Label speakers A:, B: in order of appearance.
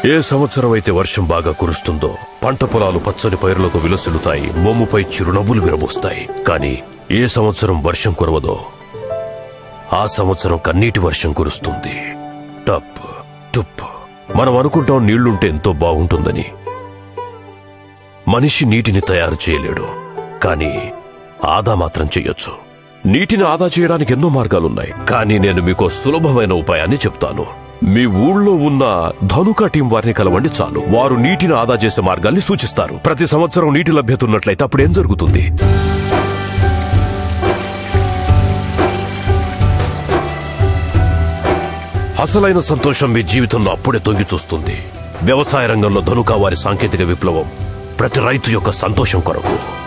A: ఏ సంవత్సరం అయితే వర్షం బాగా కురుస్తుందో పంట పొలాలు పచ్చని పైరులతో విలసిల్లుతాయి మోముపై చిరునవ్వులు విరబోస్తాయి కానీ ఏ సంవత్సరం వర్షం కురవదో ఆ సంవత్సరం కన్నీటి వర్షం కురుస్తుంది టప్ టుప్ మనం అనుకుంటాం నీళ్లుంటే ఎంతో బాగుంటుందని మనిషి నీటిని తయారు చేయలేడు కానీ ఆదా మాత్రం చెయ్యొచ్చు నీటిని ఆదా చేయడానికి ఎన్నో మార్గాలున్నాయి కానీ నేను మీకు సులభమైన ఉపాయాన్ని చెప్తాను మీ ఊళ్ళో ఉన్న ధనుక టీం వారిని కలవండి చాలు వారు నీటిని ఆదా చేసే మార్గాల్ని సూచిస్తారు ప్రతి సంవత్సరం నీటి లభ్యత ఉన్నట్లయితే అప్పుడు ఏం జరుగుతుంది అసలైన సంతోషం మీ జీవితంలో అప్పుడే తొంగి చూస్తుంది వ్యవసాయ రంగంలో ధనుక వారి సాంకేతిక విప్లవం ప్రతి రైతు యొక్క సంతోషం కొరకు